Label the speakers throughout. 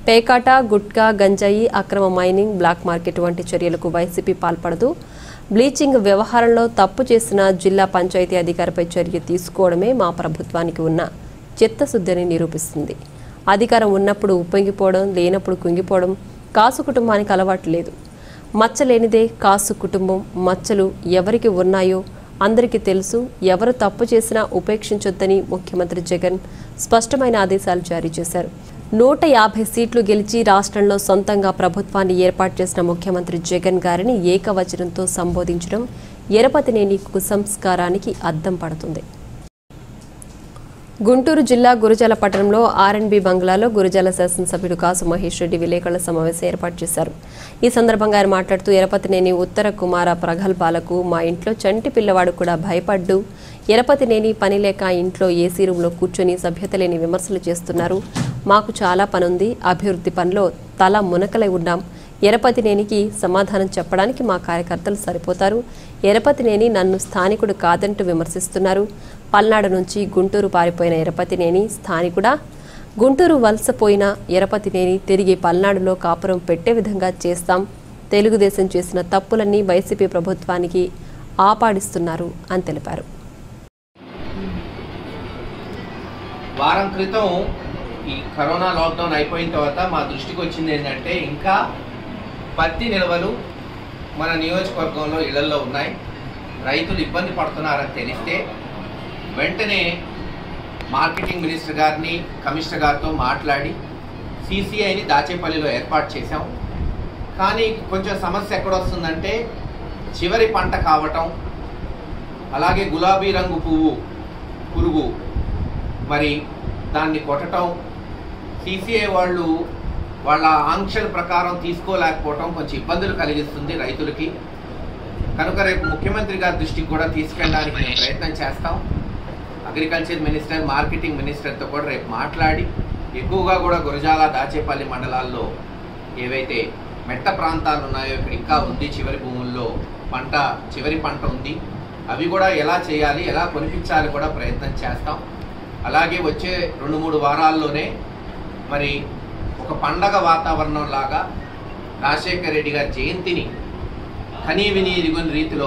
Speaker 1: పేకాట గుట్కా గంజాయి అక్రమ మైనింగ్ బ్లాక్ మార్కెట్ వంటి చర్యలకు వైసీపీ పాల్పడదు బ్లీచింగ్ వ్యవహారంలో తప్పు చేసిన జిల్లా పంచాయతీ అధికారిపై చర్య తీసుకోవడమే మా ప్రభుత్వానికి ఉన్న చిత్తశుద్ధిని నిరూపిస్తుంది అధికారం ఉన్నప్పుడు ఉప్పొంగిపోవడం లేనప్పుడు కుంగిపోవడం కాసు కుటుంబానికి అలవాటు లేదు మచ్చ లేనిదే కాసు కుటుంబం మచ్చలు ఎవరికి ఉన్నాయో అందరికీ తెలుసు ఎవరు తప్పు చేసినా ఉపేక్షించొద్దని ముఖ్యమంత్రి జగన్ స్పష్టమైన ఆదేశాలు జారీ చేశారు నూట యాభై సీట్లు గెలిచి రాష్ట్రంలో సొంతంగా ప్రభుత్వాన్ని ఏర్పాటు చేసిన ముఖ్యమంత్రి జగన్ గారిని ఏకవచనంతో సంబోధించడం ఎరపతినేని కుసంస్కారానికి అద్దం పడుతుంది గుంటూరు జిల్లా గురుజాల పట్టణంలో ఆర్ఎన్బి బంగ్లాలో గురుజాల శాసనసభ్యుడు కాసు మహేష్ రెడ్డి విలేకరుల సమావేశం ఏర్పాటు చేశారు ఈ సందర్భంగా ఆయన మాట్లాడుతూ ఎరపతినేని ఉత్తర కుమార ప్రగల్భాలకు మా ఇంట్లో చంటి పిల్లవాడు కూడా భయపడ్డు ఎరపతినేని పని లేక ఇంట్లో ఏసీ రూమ్లో కూర్చొని సభ్యత లేని విమర్శలు చేస్తున్నారు మాకు చాలా పనుంది అభివృద్ధి పనిలో తల మునకలై ఉన్నాం ఎరపతినేనికి సమాధానం చెప్పడానికి మా కార్యకర్తలు సరిపోతారు ఎరపతినేని నన్ను స్థానికుడు కాదంటూ విమర్శిస్తున్నారు పల్నాడు నుంచి గుంటూరు పారిపోయిన ఎరపతినేని స్థానికుడా గుంటూరు వలసపోయిన ఎరపతినేని తిరిగి పల్నాడులో కాపురం పెట్టే విధంగా చేస్తాం తెలుగుదేశం చేసిన తప్పులన్నీ వైసీపీ ప్రభుత్వానికి ఆపాడిస్తున్నారు అని తెలిపారు
Speaker 2: వారం క్రితం ఈ కరోనా లాక్డౌన్ అయిపోయిన తర్వాత మా దృష్టికి వచ్చింది ఏంటంటే ఇంకా పత్తి నిల్వలు మన నియోజకవర్గంలో ఇళ్లలో ఉన్నాయి రైతులు ఇబ్బంది పడుతున్నారని తెలిస్తే వెంటనే మార్కెటింగ్ మినిస్టర్ గారిని కమిషనర్ గారితో మాట్లాడి సీసీఐని దాచేపల్లిలో ఏర్పాటు చేశాం కానీ కొంచెం సమస్య ఎక్కడొస్తుందంటే చివరి పంట కావటం అలాగే గులాబీ రంగు పువ్వు పురుగు మరి దాన్ని కొట్టడం సీసీఐ వాళ్ళు వాళ్ళ ఆంక్షల ప్రకారం తీసుకోలేకపోవటం కొంచెం ఇబ్బందులు కలిగిస్తుంది రైతులకి కనుక రేపు ముఖ్యమంత్రి గారి దృష్టికి కూడా తీసుకెళ్ళడానికి మేము ప్రయత్నం చేస్తాం అగ్రికల్చర్ మినిస్టర్ మార్కెటింగ్ మినిస్టర్తో కూడా రేపు మాట్లాడి ఎక్కువగా కూడా గురజాల దాచేపల్లి మండలాల్లో ఏవైతే మెట్ట ప్రాంతాలు ఉన్నాయో ఇక్కడ ఇంకా ఉంది చివరి భూముల్లో పంట చివరి పంట ఉంది అవి కూడా ఎలా చేయాలి ఎలా కొనిపించాలి కూడా ప్రయత్నం చేస్తాం అలాగే వచ్చే రెండు మూడు వారాల్లోనే మరి ఒక పండగ వాతావరణం లాగా రాజశేఖర రెడ్డి గారి జయంతిని కనీవిని ఎరుగని రీతిలో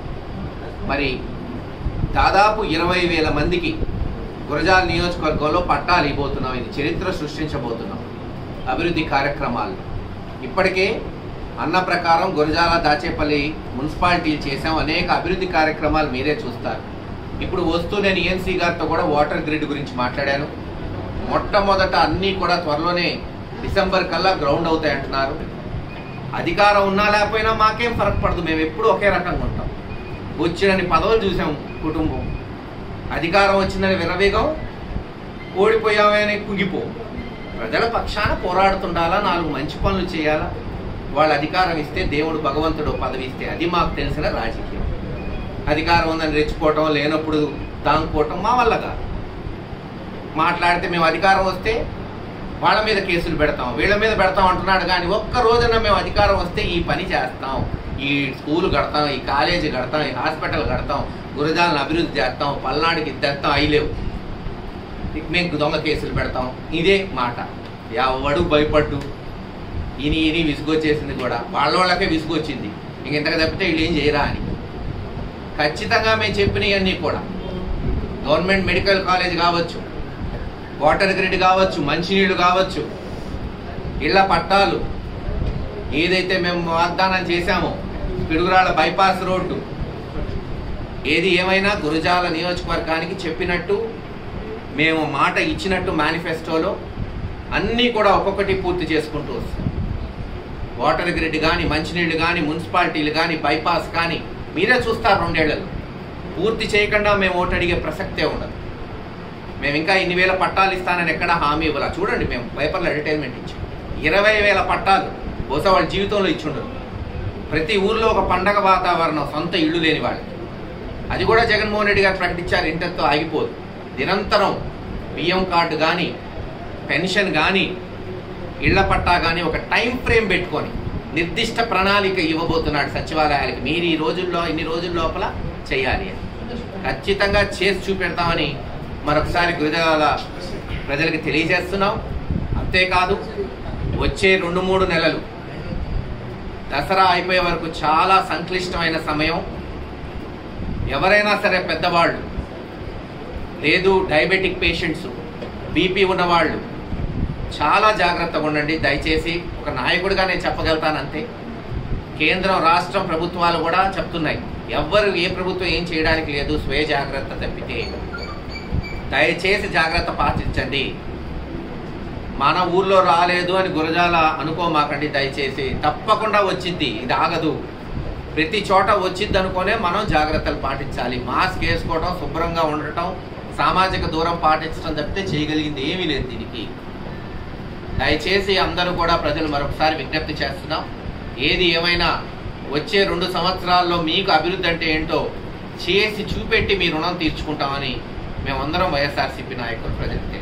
Speaker 2: మరి దాదాపు ఇరవై వేల మందికి గురజాల నియోజకవర్గంలో పట్టాలు ఇవ్వబోతున్నాం ఇది చరిత్ర సృష్టించబోతున్నాం అభివృద్ధి కార్యక్రమాలు ఇప్పటికే అన్న ప్రకారం గురజాల దాచేపల్లి మున్సిపాలిటీలు చేసాం అనేక అభివృద్ధి కార్యక్రమాలు మీరే చూస్తారు ఇప్పుడు వస్తూ నేను ఈఎన్సీ గారితో కూడా వాటర్ గ్రిడ్ గురించి మాట్లాడాను మొట్టమొదట అన్నీ కూడా త్వరలోనే డిసెంబర్ కల్లా గ్రౌండ్ అవుతాయి అంటున్నారు అధికారం ఉన్నా లేకపోయినా మాకేం ఫరక్ పడదు మేము ఎప్పుడు ఒకే రకంగా ఉంటాం వచ్చినని పదవులు చూసాం కుటుంబం అధికారం వచ్చిందని విరవేగం ఓడిపోయామని కుంగిపో ప్రజల పక్షాన పోరాడుతుండాలా నాలుగు మంచి పనులు చేయాలా వాళ్ళ అధికారం ఇస్తే దేవుడు భగవంతుడు పదవి ఇస్తే అది మాకు తెలిసిన రాజకీయం అధికారం ఉందని రెచ్చిపోవటం లేనప్పుడు దాంకోవటం మా వల్ల కాదు మాట్లాడితే మేము అధికారం వస్తే వాళ్ళ మీద కేసులు పెడతాం వీళ్ళ మీద పెడతాం అంటున్నాడు కానీ ఒక్క రోజున మేము అధికారం వస్తే ఈ పని చేస్తాం ఈ స్కూల్ కడతాం ఈ కాలేజీ కడతాం ఈ హాస్పిటల్ కడతాం గురజాలను అభివృద్ధి చేస్తాం పల్నాడుకి తెస్తాం అయ్యలేవు మేము దొంగ కేసులు పెడతాం ఇదే మాట ఎవడు భయపడ్డు ఇని ఇని విసుగొచ్చేసింది కూడా వాళ్ళ వాళ్ళకే విసుగొచ్చింది ఇంక ఇంతకు తప్పితే వీళ్ళు ఏం చేయరా అని ఖచ్చితంగా మేము చెప్పినవన్నీ కూడా గవర్నమెంట్ మెడికల్ కాలేజ్ కావచ్చు వాటర్ గ్రిడ్ కావచ్చు మంచినీళ్ళు కావచ్చు ఇళ్ల పట్టాలు ఏదైతే మేము వాగ్దానం చేశామో పిడుగురాళ్ళ బైపాస్ రోడ్డు ఏది ఏమైనా గురజాల నియోజకవర్గానికి చెప్పినట్టు మేము మాట ఇచ్చినట్టు మేనిఫెస్టోలో అన్నీ కూడా ఒక్కొక్కటి పూర్తి చేసుకుంటూ వస్తాం వాటర్ గ్రిడ్ కానీ మంచినీళ్ళు కానీ మున్సిపాలిటీలు కానీ బైపాస్ కానీ మీరే చూస్తారు రెండేళ్లలో పూర్తి చేయకుండా మేము ఓటు అడిగే ప్రసక్తే ఉండదు మేము ఇంకా ఇన్ని వేల పట్టాలు ఇస్తానని ఎక్కడ హామీ ఇవ్వాల చూడండి మేము పేపర్లో అడ్వర్టైజ్మెంట్ ఇచ్చాం ఇరవై వేల పట్టాలు బహుశా వాళ్ళ జీవితంలో ఇచ్చుండరు ప్రతి ఊర్లో ఒక పండగ వాతావరణం సొంత ఇళ్ళు లేని వాళ్ళకి అది కూడా జగన్మోహన్ రెడ్డి గారు ప్రకటించారు ఇంటర్తో ఆగిపోదు నిరంతరం బియ్యం కార్డు కానీ పెన్షన్ కానీ ఇళ్ల పట్టా కానీ ఒక టైం ఫ్రేమ్ పెట్టుకొని నిర్దిష్ట ప్రణాళిక ఇవ్వబోతున్నాడు సచివాలయాలకి మీరు ఈ రోజుల్లో ఇన్ని రోజుల లోపల చేయాలి అని ఖచ్చితంగా చేసి చూపెడతామని మరొకసారి గురుజాల ప్రజలకు తెలియజేస్తున్నాం అంతేకాదు వచ్చే రెండు మూడు నెలలు దసరా అయిపోయే వరకు చాలా సంక్లిష్టమైన సమయం ఎవరైనా సరే పెద్దవాళ్ళు లేదు డయాబెటిక్ పేషెంట్స్ బీపీ ఉన్నవాళ్ళు చాలా జాగ్రత్తగా ఉండండి దయచేసి ఒక నాయకుడిగా నేను చెప్పగలుగుతానంతే కేంద్రం రాష్ట్రం ప్రభుత్వాలు కూడా చెప్తున్నాయి ఎవ్వరు ఏ ప్రభుత్వం ఏం చేయడానికి లేదు స్వయ జాగ్రత్త తప్పితే దయచేసి జాగ్రత్త పాటించండి మన ఊర్లో రాలేదు అని గురజాల అనుకోమాకండి దయచేసి తప్పకుండా వచ్చింది ఇది ఆగదు ప్రతి చోట వచ్చింది అనుకోనే మనం జాగ్రత్తలు పాటించాలి మాస్క్ వేసుకోవడం శుభ్రంగా ఉండటం సామాజిక దూరం పాటించడం తప్పితే చేయగలిగింది ఏమీ లేదు దీనికి దయచేసి అందరూ కూడా ప్రజలు మరొకసారి విజ్ఞప్తి చేస్తున్నాం ఏది ఏమైనా వచ్చే రెండు సంవత్సరాల్లో మీకు అభివృద్ధి అంటే ఏంటో చేసి చూపెట్టి మీ రుణం తీర్చుకుంటామని మేమందరం వైఎస్ఆర్సీపీ నాయకులు ప్రజలకు